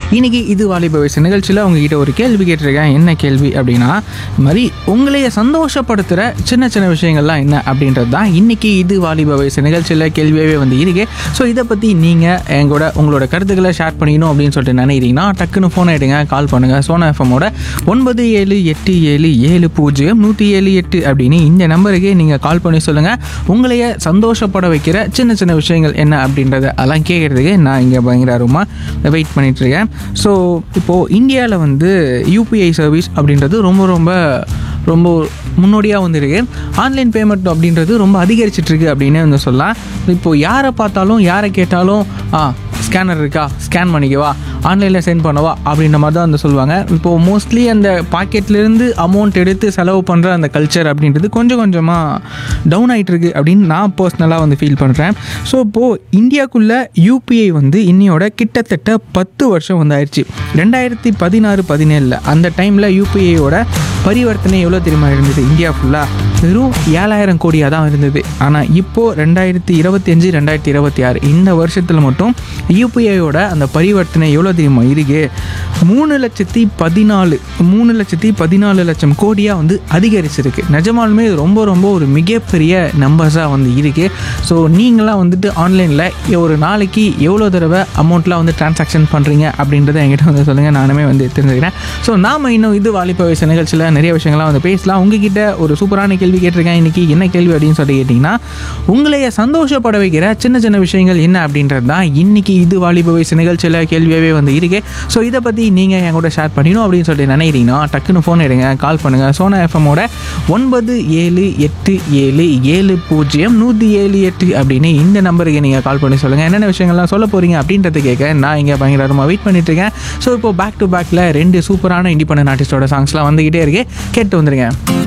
இன்னைக்கு இது வாலிப வயசு நிகழ்ச்சியில் உங்ககிட்ட ஒரு கேள்வி கேட்டிருக்கேன் என்ன கேள்வி அப்படின்னா இந்த மாதிரி உங்களைய சந்தோஷப்படுத்துகிற சின்ன சின்ன விஷயங்கள்லாம் என்ன அப்படின்றது தான் இன்னைக்கு இது வாலிப வயசு நிகழ்ச்சியில் கேள்வியாகவே வந்து இருக்கு ஸோ இதை பற்றி நீங்கள் எங்கூட உங்களோட கருத்துக்களை ஷேர் பண்ணிக்கணும் அப்படின்னு சொல்லிட்டு நினைக்கிறீங்கன்னா டக்குன்னு ஃபோன் எடுங்க கால் பண்ணுங்கள் சோனா எஃப்எம்மோட ஒன்பது ஏழு எட்டு ஏழு ஏழு பூஜ்ஜியம் நூற்றி ஏழு எட்டு அப்படின்னு இந்த நம்பருக்கு நீங்கள் கால் பண்ணி சொல்லுங்கள் உங்களைய சந்தோஷப்பட வைக்கிற சின்ன சின்ன விஷயங்கள் என்ன அப்படின்றத அதெல்லாம் கேட்குறதுக்கு நான் இங்கே பயங்கர ஆர்வமாக வெயிட் பண்ணிட்டு இருக்கேன் ஸோ இப்போது இந்தியாவில் வந்து யூபிஐ சர்வீஸ் அப்படின்றது ரொம்ப ரொம்ப ரொம்ப முன்னோடியாக வந்துருக்கு ஆன்லைன் பேமெண்ட் அப்படின்றது ரொம்ப அதிகரிச்சிட்டு இருக்கு அப்படின்னு வந்து சொல்லலாம் இப்போது யாரை பார்த்தாலும் யாரை கேட்டாலும் ஆ ஸ்கேனர் இருக்கா ஸ்கேன் பண்ணிக்கவா ஆன்லைனில் சென்ட் பண்ணவா அப்படின்ற மாதிரி தான் வந்து சொல்லுவாங்க இப்போது மோஸ்ட்லி அந்த பாக்கெட்லேருந்து அமௌண்ட் எடுத்து செலவு பண்ணுற அந்த கல்ச்சர் அப்படின்றது கொஞ்சம் கொஞ்சமாக டவுன் ஆகிட்டு இருக்கு அப்படின்னு நான் பர்சனலாக வந்து ஃபீல் பண்ணுறேன் ஸோ இப்போது இந்தியாவுக்குள்ளே யூபிஐ வந்து இன்னையோட கிட்டத்தட்ட பத்து வருஷம் வந்து ஆயிடுச்சு ரெண்டாயிரத்தி பதினாறு பதினேழில் அந்த டைமில் யூபிஐயோட பரிவர்த்தனை எவ்வளோ தெரியுமா இருந்தது இந்தியா ஃபுல்லாக வெறும் ஏழாயிரம் கோடியாக தான் இருந்தது ஆனால் இப்போது ரெண்டாயிரத்தி இருபத்தி அஞ்சு ரெண்டாயிரத்தி இருபத்தி ஆறு இந்த வருஷத்தில் மட்டும் யூபிஐயோட அந்த பரிவர்த்தனை எவ்வளோ தெரியுமா இருக்கு மூணு லட்சத்தி பதினாலு மூணு லட்சத்தி பதினாலு லட்சம் கோடியாக வந்து அதிகரிச்சிருக்கு நிஜமாலுமே இது ரொம்ப ரொம்ப ஒரு மிகப்பெரிய நம்பர்ஸாக வந்து இருக்குது ஸோ நீங்களாம் வந்துட்டு ஆன்லைனில் ஒரு நாளைக்கு எவ்வளோ தடவை அமௌண்ட்லாம் வந்து டிரான்சாக்ஷன் பண்ணுறீங்க அப்படின்றத என்கிட்ட வந்து சொல்லுங்கள் நானுமே வந்து தெரிஞ்சுக்கிறேன் ஸோ நாம் இன்னும் இது வாலிப வயசு நிகழ்ச்சியில் நிறைய விஷயங்கள்லாம் வந்து பேசலாம் உங்ககிட்ட ஒரு சூப்பரான கேள்வி கேட்டிருக்கேன் இன்றைக்கி என்ன கேள்வி அப்படின்னு சொல்லி கேட்டிங்கன்னா உங்களைய சந்தோஷப்பட வைக்கிற சின்ன சின்ன விஷயங்கள் என்ன அப்படின்றது தான் இன்றைக்கி இது வாலிப வயசு நிகழ்ச்சியில் கேள்வியாகவே வந்து இருக்கு ஸோ இதை பற்றி நீங்கள் என் கூட ஷேர் பண்ணிடணும் அப்படின்னு சொல்லி நினைக்கிறீங்கன்னா டக்குன்னு ஃபோன் எடுங்க கால் பண்ணுங்கள் சோனா எஃப்எம்மோட ஒன்பது ஏழு எட்டு ஏழு ஏழு பூஜ்ஜியம் நூற்றி ஏழு எட்டு அப்படின்னு இந்த நம்பருக்கு நீங்கள் கால் பண்ணி சொல்லுங்கள் என்னென்ன விஷயங்கள்லாம் சொல்ல போகிறீங்க அப்படின்றத கேட்க நான் இங்கே பயங்கரமாக வெயிட் பண்ணிட்டு இருக்கேன் ஸோ இப்போ பேக் டு பேக்கில் ரெண்டு சூப்பரான இண்டிபெண்டன்ட் ஆர்டிஸ்டோட சாங்ஸ்லாம் வந்துக்கிட்டே இருக்கு கேட்டு வந்துருங்க